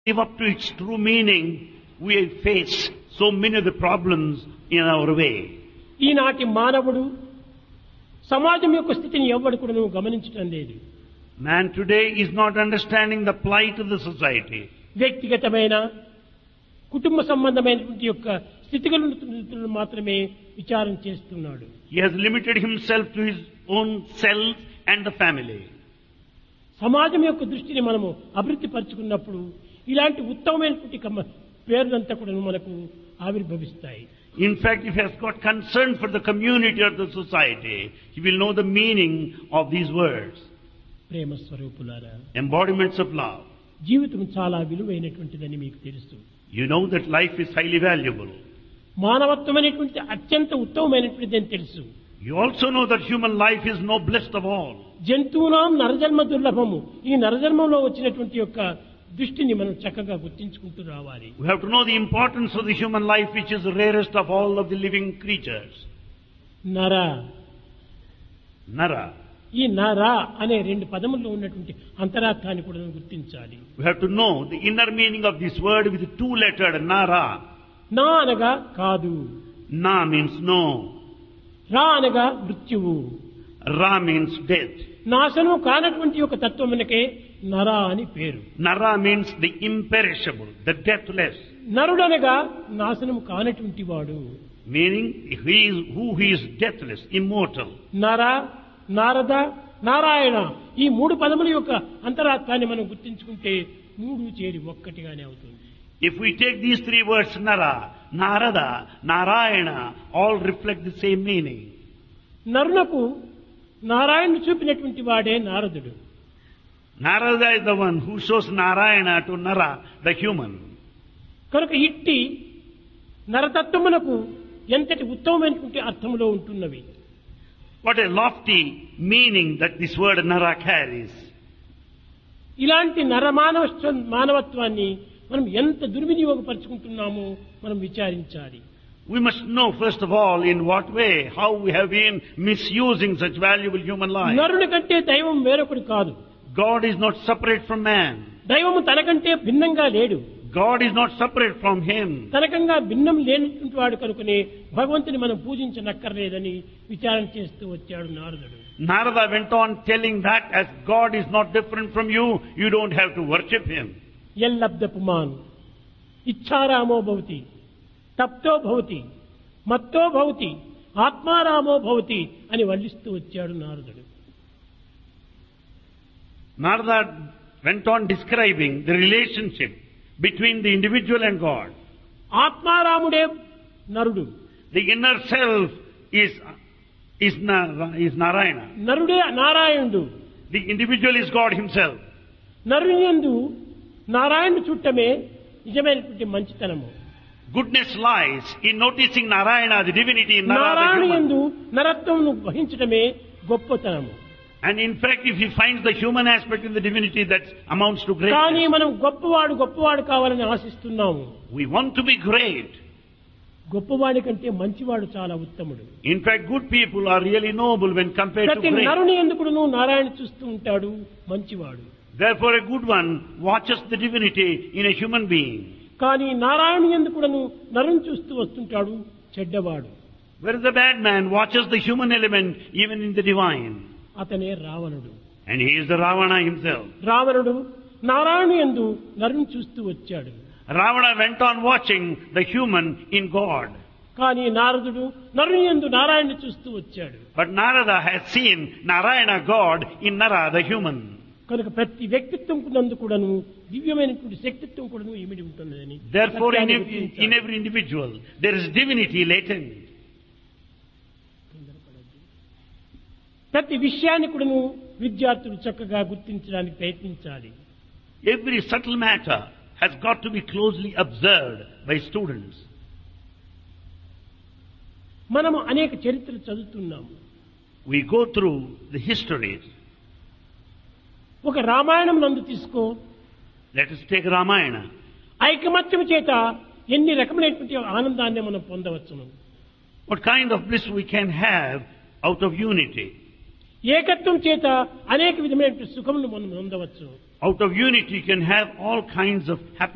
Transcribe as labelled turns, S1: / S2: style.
S1: live up to its true meaning, we face so many of the problems in our way.
S2: ఈనాటి మానవుడు సమాజం యొక్క స్థితిని ఎవ్వడు కూడా నువ్వు గమనించటం లేదు
S1: Man today is not understanding the plight of the society.
S2: వ్యక్తిగతమైన కుటుంబ సంబంధమైనటువంటి యొక్క స్థితిగతులను మాత్రమే విచారం చేస్తున్నాడు
S1: He has limited himself to his own self and the family.
S2: సమాజం యొక్క దృష్టిని మనము అభివృద్ధి పరుచుకున్నప్పుడు ఇలాంటి ఉత్తమమైనటువంటి కమ- పేర్లంతా కూడా మనకు ఆవిర్భవిస్తాయి
S1: In fact, if he has got concern for the community or the society, he will know the meaning of these words,
S2: ప్రేమ స్వరూపులారా
S1: embodiments of love.
S2: జీవితం చాలా విలువైనటువంటిదని మీకు తెలుసు
S1: You know that life is highly valuable.
S2: మానవత్వం అనేటువంటి అత్యంత ఉత్తమమైనటువంటిది అని తెలుసు
S1: You also know that human life is noblest of all.
S2: జంతువునాం నరజన్మ దుర్లభము ఈ నరజన్మంలో వచ్చినటువంటి యొక్క దృష్టిని మనం చక్కగా గుర్తించుకుంటూ రావాలి
S1: We have to know the importance of the human life, which is the rarest of all of the living creatures.
S2: నర
S1: Nara.
S2: ఈ నర అనే రెండు పదముల్లో ఉన్నటువంటి అంతరార్థాన్ని కూడా మనం గుర్తించాలి
S1: We have to know the inner meaning of this word with the two-lettered Nara.
S2: నా అనగా కాదు
S1: Na means no.
S2: రా అనగా మృత్యువు
S1: Ra means death.
S2: నాశనము కానటువంటి ఒక తత్వమునకే నర అని పేరు
S1: Nara means the imperishable, the deathless.
S2: నరుడనగా నాశనము కానటువంటి వాడు
S1: Meaning, he is who he is deathless, immortal.
S2: నర నారద నారాయణ ఈ మూడు పదముల యొక్క అంతరార్థాన్ని మనం గుర్తించుకుంటే మూడు చేరి ఒక్కటిగానే అవుతుంది
S1: If we take these three words, Nara, Narada, Narayana, all reflect the same meaning.
S2: నరునకు నారాయణుడు చూపినటువంటి వాడే నారదుడు
S1: Narada is the one who shows Narayana to Nara, the human.
S2: కనుక ఇట్టి నరతత్వమునకు ఎంతటి ఉత్తమమైనటువంటి అర్థములో ఉంటున్నవి
S1: What a lofty meaning that this word Nara carries.
S2: ఇలాంటి నరమానవ మానవత్వాన్ని మనం ఎంత దుర్వినియోగపరుచుకుంటున్నామో మనం విచారించాలి
S1: We must know first of all in what way, how we have been misusing such valuable human life.
S2: నరుని కంటే దైవం వేరొకడు కాదు
S1: God is not separate from man.
S2: దైవము తనకంటే భిన్నంగా లేడు
S1: God is not separate from him.
S2: తనకంగా భిన్నం లేనటువంటి వాడు కనుకనే భగవంతుని మనం పూజించనక్కర్లేదని విచారణ చేస్తూ వచ్చాడు నారదుడు
S1: Narada went on telling that as God is not different from you, you don't have to worship him.
S2: ఎల్లబ్ద పుమాన్ ఇచ్చారామో భవతి తప్తో భవతి మత్తో భవతి ఆత్మారామో భవతి అని వల్లిస్తూ వచ్చాడు నారదుడు
S1: Narada went on describing the relationship between the individual and God.
S2: ఆత్మారాముడే నరుడు
S1: The inner self is, is, Nara, is Narayana.
S2: నరుడే నారాయణుడు
S1: The individual is God himself.
S2: నరుని యందు నారాయణుడు చుట్టమే నిజమైనటువంటి మంచితనము
S1: Goodness lies in noticing Narayana, the divinity in Nara,
S2: Narayana
S1: the human.
S2: యందు నరత్వమును వహించటమే గొప్పతనము
S1: And in fact, if he finds the human aspect in the divinity, that amounts to
S2: కానీ
S1: greatness.
S2: మనం గొప్పవాడు గొప్పవాడు కావాలని ఆశిస్తున్నాము
S1: We want to be great.
S2: గొప్పవాడి కంటే మంచివాడు చాలా ఉత్తముడు
S1: In fact, good people are really noble when compared to
S2: ప్రతి
S1: great.
S2: నరుని ఎందుకును నారాయణ చూస్తూ ఉంటాడు మంచివాడు
S1: Therefore, a good one watches the divinity in a human being.
S2: కానీ నారాయణ ఎందుకును నరుని చూస్తూ వస్తుంటాడు చెడ్డవాడు
S1: Whereas the bad man watches the human element even in the divine.
S2: అతనే రావణుడు
S1: And he is the Ravana himself.
S2: రావణుడు నారాయణ ఎందు నరుని చూస్తూ వచ్చాడు
S1: Ravana went on watching the human in God.
S2: కానీ నారదుడు నరుని ఎందు నారాయణ చూస్తూ వచ్చాడు
S1: But Narada has seen Narayana God in Nara, the human.
S2: కనుక ప్రతి వ్యక్తిత్వం నందు కూడాను దివ్యమైనటువంటి శక్తిత్వం కూడాను ఇమిడి ఉంటున్నదని
S1: Therefore, in
S2: సత్యాన్ని
S1: every,
S2: గుర్తించాలి.
S1: in every individual, there is divinity latent.
S2: ప్రతి విషయాన్ని కూడాను విద్యార్థులు చక్కగా గుర్తించడానికి ప్రయత్నించాలి
S1: Every subtle matter has got to be closely observed by students.
S2: మనము అనేక చరిత్రలు చదువుతున్నాము
S1: We go through the histories.
S2: ఒక రామాయణం నందు తీసుకో
S1: Let us take Ramayana.
S2: ఐకమత్యం చేత ఎన్ని రకమైనటువంటి ఆనందాన్ని మనం పొందవచ్చును
S1: What kind of bliss we can have out of unity?
S2: ఏకత్వం చేత అనేక విధమైనటువంటి సుఖమును మనం పొందవచ్చు
S1: Out of unity you can have all kinds of happiness.